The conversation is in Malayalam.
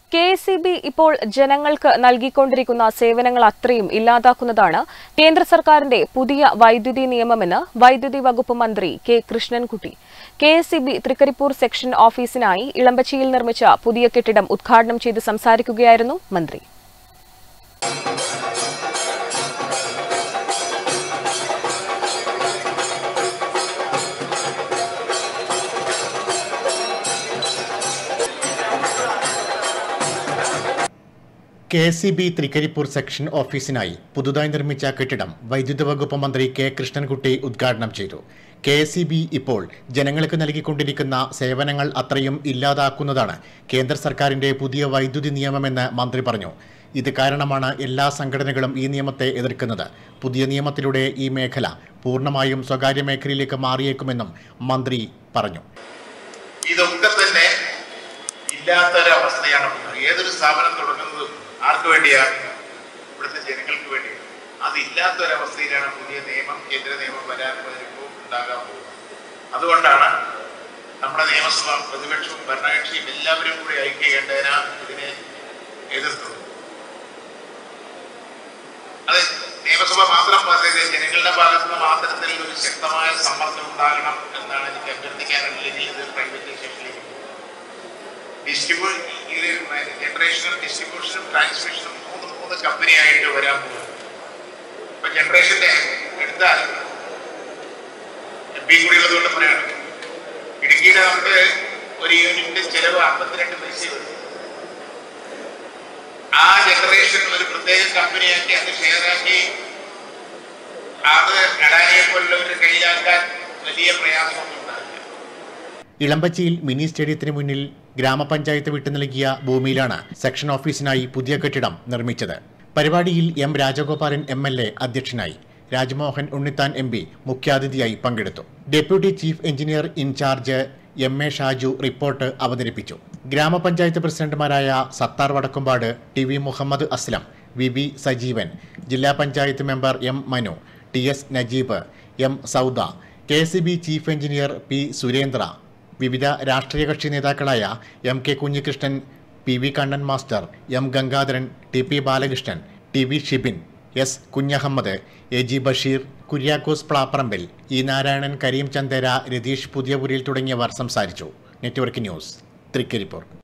കെ എസ് ബി ഇപ്പോൾ ജനങ്ങൾക്ക് നൽകിക്കൊണ്ടിരിക്കുന്ന സേവനങ്ങൾ അത്രയും ഇല്ലാതാക്കുന്നതാണ് കേന്ദ്ര സർക്കാരിന്റെ പുതിയ വൈദ്യുതി നിയമമെന്ന് വൈദ്യുതി വകുപ്പ് മന്ത്രി K Krishnankutty K S B Thrikaripur section ഓഫീസിനായി ഇളമ്പച്ചിയിൽ നിർമ്മിച്ച പുതിയ കെട്ടിടം ഉദ്ഘാടനം ചെയ്ത് സംസാരിക്കുകയായിരുന്നു മന്ത്രി K S C B Thrikaripur section ഓഫീസിനായി പുതുതായി നിർമ്മിച്ച കെട്ടിടം വൈദ്യുത വകുപ്പ് മന്ത്രി കെ കൃഷ്ണൻകുട്ടി ഉദ്ഘാടനം ചെയ്തു കെ എസ് സി ബി ഇപ്പോൾ ജനങ്ങൾക്ക് നൽകിക്കൊണ്ടിരിക്കുന്ന സേവനങ്ങൾ അത്രയും ഇല്ലാതാക്കുന്നതാണ് കേന്ദ്ര സർക്കാരിന്റെ പുതിയ വൈദ്യുതി നിയമമെന്ന് മന്ത്രി പറഞ്ഞു ഇത് കാരണമാണ് എല്ലാ സംഘടനകളും ഈ നിയമത്തെ എതിർക്കുന്നത് പുതിയ നിയമത്തിലൂടെ ഈ മേഖല പൂർണ്ണമായും സ്വകാര്യ മേഖലയിലേക്ക് മാറിയേക്കുമെന്നും മന്ത്രി പറഞ്ഞു ഇതൊക്കെ തന്നെ ഇല്ലാത്തൊരവസ്ഥയാണ് ഏതൊരു സ്ഥാപനം തുടങ്ങുന്നതും ആർക്ക് വേണ്ടിയാണ് ഇവിടുത്തെ ജനങ്ങൾക്ക് വേണ്ടിയാണ് അതില്ലാത്തൊരവസ്ഥയിലാണ് പുതിയ നിയമം കേന്ദ്ര നിയമം വരാൻ വരുമ്പോൾ ഉണ്ടാകാൻ പോകുന്നത് അതുകൊണ്ടാണ് നമ്മുടെ നിയമസഭ പ്രതിപക്ഷവും ഭരണകക്ഷിയും എല്ലാവരും കൂടി ഐക്യകണ്ഠേന ഇതിനെ എതിർത്തത് അത് നിയമസഭ മാത്രം പറഞ്ഞത് ജനങ്ങളുടെ ഭാഗത്ത് നിന്ന് മാത്രത്തിൽ ഒരു ശക്തമായ സമ്മർദ്ദം ഉണ്ടാകണം എന്നാണ് എനിക്ക് അഭ്യർത്ഥിക്കാനുള്ളത് ഇത് പ്രൈവറ്റൈസേഷനിലേക്ക് ഡിസ്ട്രിബ്യൂ ജനറേഷനും ഡിസ്ട്രിബ്യൂഷനും ട്രാൻസ്മിഷനും മൂന്ന് മൂന്ന് കമ്പനിയായിട്ട് വരാൻ പോകും ഇപ്പൊ ജനറേഷന്റെ എടുത്താൽ എം പി കൂടി ഉള്ളതുകൊണ്ട് പറയാണ് ഇടുക്കിയുടെ നമുക്ക് ഒരു യൂണിറ്റിന്റെ ചെലവ് അമ്പത്തിരണ്ട് പൈസ വരും ആ ജനറേഷൻ ഒരു പ്രത്യേക കമ്പനിയാക്കി അത് ഷെയറാക്കി അത് അഡാനിയെ പോലുള്ളവരുടെ കയ്യിലാക്കാൻ വലിയ പ്രയാസമൊന്നും ഉണ്ടാകില്ല ഇളമ്പച്ചിയിൽ മിനി സ്റ്റേഡിയത്തിന് മുന്നിൽ ഗ്രാമപഞ്ചായത്ത് വിട്ടു നൽകിയ ഭൂമിയിലാണ് സെക്ഷൻ ഓഫീസിനായി പുതിയ കെട്ടിടം നിർമ്മിച്ചത് പരിപാടിയിൽ M Rajagopalan M L A അധ്യക്ഷനായി രാജ്മോഹൻ ഉണ്ണിത്താൻ എം പി മുഖ്യാതിഥിയായി പങ്കെടുത്തു deputy chief engineer incharge M A Shaju report അവതരിപ്പിച്ചു ഗ്രാമപഞ്ചായത്ത് പ്രസിഡന്റുമാരായ Sathar Vadakkumpad T V Muhammad Aslam V B Sajeevan ജില്ലാ panchayat member M Manu T S Najeeb M Sauda K C B chief engineer P Surendra വിവിധ രാഷ്ട്രീയ കക്ഷി നേതാക്കളായ M K Kunhikrishnan P V Kannan master M Gangadharan T P Balakrishnan T V Shibin S Kunhahammed A G Basheer Kuriakose Plapparambil E Narayanan Kareem Chandera Ratheesh Puthiyapuriyil തുടങ്ങിയവർ സംസാരിച്ചു നെറ്റ്വർക്ക് ന്യൂസ് തൃക്കരിപ്പൂർ